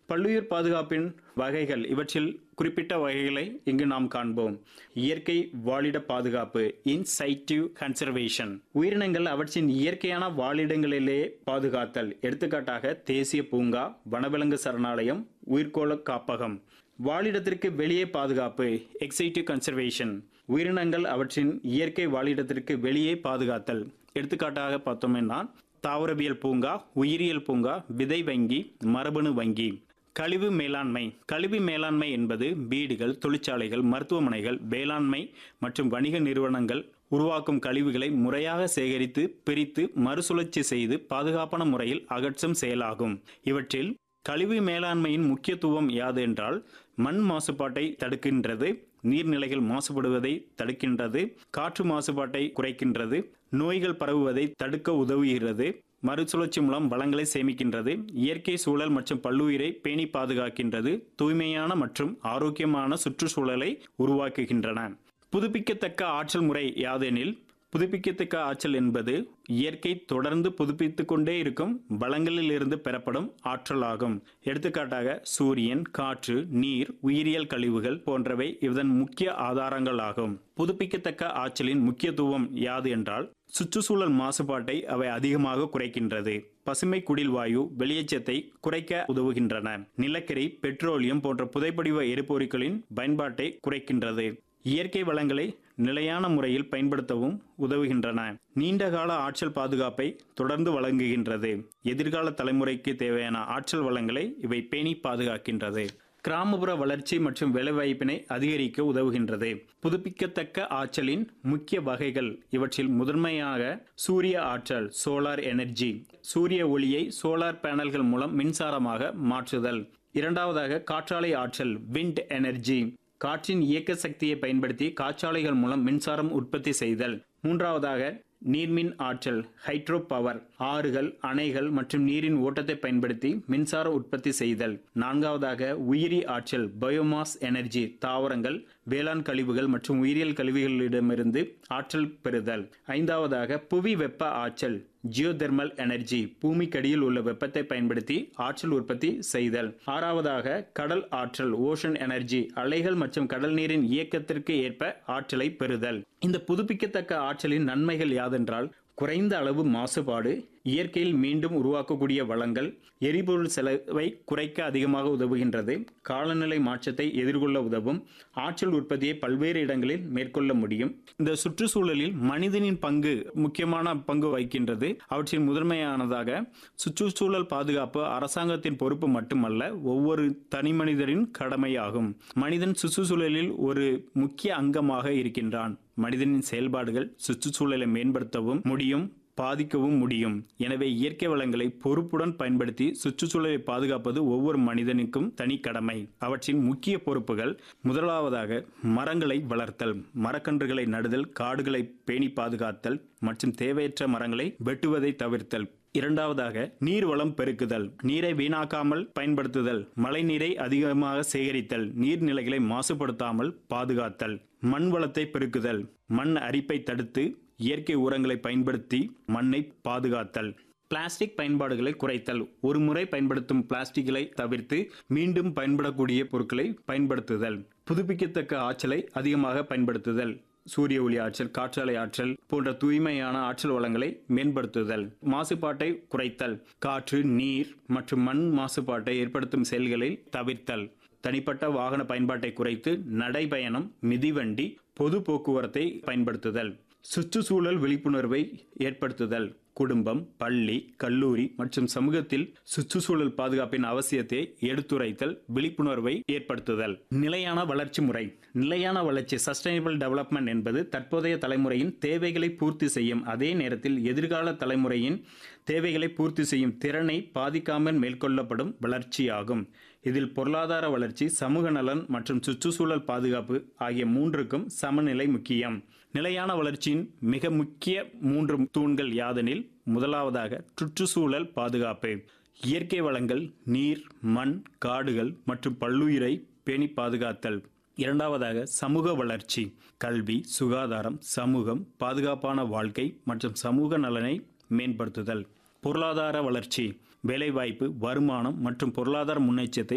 பல்லுயிர் பாதுகாப்பின் வகைகள் இவற்றில் குறிப்பிட்ட வகைகளை இங்கு நாம் காண்போம் இயற்கை வாழிட பாதுகாப்பு இன்சைட்டிவ் கன்சர்வேஷன் உயிரினங்கள் அவற்றின் இயற்கையான வாழிடங்களிலே பாதுகாத்தல் எடுத்துக்காட்டாக தேசிய பூங்கா வனவிலங்கு சரணாலயம் உயிர்கோள காப்பகம் வாழிடத்திற்கு வெளியே பாதுகாப்பு எக்ஸைட்டிவ் கன்சர்வேஷன் உயிரினங்கள் அவற்றின் இயற்கை வாழிடத்திற்கு வெளியே பாதுகாத்தல் எடுத்துக்காட்டாக பார்த்தோம்னா தாவரவியல் பூங்கா உயிரியல் பூங்கா விதை வங்கி மரபணு வங்கி கழிவு மேலாண்மை கழிவு மேலாண்மை என்பது வீடுகள் தொழிற்சாலைகள் மருத்துவமனைகள் வேளாண்மை மற்றும் வணிக நிறுவனங்கள் உருவாக்கும் கழிவுகளை முறையாக சேகரித்து பிரித்து மறுசுழற்சி செய்து பாதுகாப்பான முறையில் அகற்றும் செயலாகும் இவற்றில் கழிவு மேலாண்மையின் முக்கியத்துவம் யாது என்றால் மண் மாசுபாட்டை தடுக்கின்றது நீர்நிலைகள் மாசுபடுவதை தடுக்கின்றது காற்று மாசுபாட்டை குறைக்கின்றது நோய்கள் பரவுவதை தடுக்க உதவுகிறது மறுசுழற்சி மூலம் வளங்களை சேமிக்கின்றது இயற்கை சூழல் மற்றும் பல்லுயிரை பேணி பாதுகாக்கின்றது தூய்மையான மற்றும் ஆரோக்கியமான சுற்றுச்சூழலை உருவாக்குகின்றன புதுப்பிக்கத்தக்க ஆற்றல் முறை யாதெனில் புதுப்பிக்கத்தக்க ஆற்றல் என்பது இயற்கை தொடர்ந்து புதுப்பித்துக் கொண்டே இருக்கும் வளங்களில் இருந்து பெறப்படும் ஆற்றலாகும் எடுத்துக்காட்டாக சூரியன் காற்று நீர் உயிரியல் கழிவுகள் போன்றவை இதன் முக்கிய ஆதாரங்கள் ஆகும் புதுப்பிக்கத்தக்க ஆற்றலின் முக்கியத்துவம் யாது என்றால் சுற்றுச்சூழல் மாசுபாட்டை அவை அதிகமாக குறைக்கின்றது பசுமை குடில் வாயு வெளியேற்றத்தை குறைக்க உதவுகின்றன நிலக்கரி பெட்ரோலியம் போன்ற புதைப்படிவ எரிபொருட்களின் பயன்பாட்டை குறைக்கின்றது இயற்கை வளங்களை நிலையான முறையில் பயன்படுத்தவும் உதவுகின்றன நீண்டகால ஆற்றல் பாதுகாப்பை தொடர்ந்து வழங்குகின்றது எதிர்கால தலைமுறைக்கு தேவையான ஆற்றல் வளங்களை இவை பேணி பாதுகாக்கின்றது கிராமப்புற வளர்ச்சி மற்றும் வேலைவாய்ப்பினை அதிகரிக்க உதவுகின்றது புதுப்பிக்கத்தக்க ஆற்றலின் முக்கிய வகைகள் இவற்றில் முதன்மையாக சூரிய ஆற்றல் சோலார் எனர்ஜி சூரிய ஒளியை சோலார் பேனல்கள் மூலம் மின்சாரமாக மாற்றுதல் இரண்டாவதாக காற்றாலை ஆற்றல் விண்ட் எனர்ஜி காற்றின் இயக்க சக்தியை பயன்படுத்தி காற்றாலைகள் மூலம் மின்சாரம் உற்பத்தி செய்தல் மூன்றாவதாக நீர்மின் ஆற்றல் ஹைட்ரோ பவர் ஆறுகள் அணைகள் மற்றும் நீரின் ஓட்டத்தை பயன்படுத்தி மின்சார உற்பத்தி செய்தல் நான்காவதாக உயிரி ஆற்றல் பயோமாஸ் எனர்ஜி தாவரங்கள் வேளாண் கழிவுகள் மற்றும் உயிரியல் கழிவுகளிடமிருந்து ஆற்றல் பெறுதல் ஐந்தாவதாக புவி வெப்ப ஆற்றல் ஜியோதெர்மல் எனர்ஜி பூமிக்கடியில் உள்ள வெப்பத்தை பயன்படுத்தி ஆற்றல் உற்பத்தி செய்தல் ஆறாவதாக கடல் ஆற்றல் ஓஷன் எனர்ஜி அலைகள் மற்றும் கடல் நீரின் இயக்கத்திற்கு ஏற்ப ஆற்றலை பெறுதல் இந்த புதுப்பிக்கத்தக்க ஆற்றலின் நன்மைகள் யாதென்றால் குறைந்த அளவு மாசுபாடு இயற்கையில் மீண்டும் உருவாக்கக்கூடிய வளங்கள் எரிபொருள் செலவை குறைக்க அதிகமாக உதவுகின்றது காலநிலை மாற்றத்தை எதிர்கொள்ள உதவும் ஆற்றல் உற்பத்தியை பல்வேறு இடங்களில் மேற்கொள்ள முடியும் இந்த சுற்றுச்சூழலில் மனிதனின் பங்கு முக்கியமான பங்கு வகிக்கின்றது அவற்றின் முதன்மையானதாக சுற்றுச்சூழல் பாதுகாப்பு அரசாங்கத்தின் பொறுப்பு மட்டுமல்ல ஒவ்வொரு தனி மனிதரின் கடமையாகும் மனிதன் சுற்றுச்சூழலில் ஒரு முக்கிய அங்கமாக இருக்கின்றான் மனிதனின் செயல்பாடுகள் சுற்றுச்சூழலை மேம்படுத்தவும் முடியும் பாதிக்கவும் முடியும் எனவே இயற்கை வளங்களை பொறுப்புடன் பயன்படுத்தி சுற்றுச்சூழலை பாதுகாப்பது ஒவ்வொரு மனிதனுக்கும் தனி கடமை அவற்றின் முக்கிய பொறுப்புகள் முதலாவதாக மரங்களை வளர்த்தல் மரக்கன்றுகளை நடுதல் காடுகளை பேணி பாதுகாத்தல் மற்றும் தேவையற்ற மரங்களை வெட்டுவதை தவிர்த்தல் இரண்டாவதாக நீர் வளம் பெருக்குதல் நீரை வீணாக்காமல் பயன்படுத்துதல் மழை நீரை அதிகமாக சேகரித்தல் நீர்நிலைகளை மாசுபடுத்தாமல் பாதுகாத்தல் மண் வளத்தை பெருக்குதல் மண் அரிப்பை தடுத்து இயற்கை உரங்களை பயன்படுத்தி மண்ணை பாதுகாத்தல் பிளாஸ்டிக் பயன்பாடுகளை குறைத்தல் ஒரு முறை பயன்படுத்தும் பிளாஸ்டிக்களை தவிர்த்து மீண்டும் பயன்படக்கூடிய பொருட்களை பயன்படுத்துதல் புதுப்பிக்கத்தக்க ஆற்றலை அதிகமாக பயன்படுத்துதல் சூரிய ஒளி ஆற்றல் காற்றாலை ஆற்றல் போன்ற தூய்மையான ஆற்றல் வளங்களை மேம்படுத்துதல் மாசுபாட்டை குறைத்தல் காற்று நீர் மற்றும் மண் மாசுபாட்டை ஏற்படுத்தும் செயல்களில் தவிர்த்தல் தனிப்பட்ட வாகன பயன்பாட்டை குறைத்து நடைபயணம் மிதிவண்டி பொது போக்குவரத்தை பயன்படுத்துதல் சுற்றுச்சூழல் விழிப்புணர்வை ஏற்படுத்துதல் குடும்பம் பள்ளி கல்லூரி மற்றும் சமூகத்தில் சுற்றுச்சூழல் பாதுகாப்பின் அவசியத்தை எடுத்துரைத்தல் விழிப்புணர்வை ஏற்படுத்துதல் நிலையான வளர்ச்சி முறை நிலையான வளர்ச்சி சஸ்டைனபிள் டெவலப்மெண்ட் என்பது தற்போதைய தலைமுறையின் தேவைகளை பூர்த்தி செய்யும் அதே நேரத்தில் எதிர்கால தலைமுறையின் தேவைகளை பூர்த்தி செய்யும் திறனை பாதிக்காமல் மேற்கொள்ளப்படும் வளர்ச்சியாகும் இதில் பொருளாதார வளர்ச்சி சமூக நலன் மற்றும் சுற்றுச்சூழல் பாதுகாப்பு ஆகிய மூன்றுக்கும் சமநிலை முக்கியம் நிலையான வளர்ச்சியின் மிக முக்கிய மூன்று தூண்கள் யாதெனில் முதலாவதாக சுற்றுச்சூழல் பாதுகாப்பு இயற்கை வளங்கள் நீர் மண் காடுகள் மற்றும் பல்லுயிரை பேணி பாதுகாத்தல் இரண்டாவதாக சமூக வளர்ச்சி கல்வி சுகாதாரம் சமூகம் பாதுகாப்பான வாழ்க்கை மற்றும் சமூக நலனை மேம்படுத்துதல் பொருளாதார வளர்ச்சி வேலைவாய்ப்பு வருமானம் மற்றும் பொருளாதார முன்னேற்றத்தை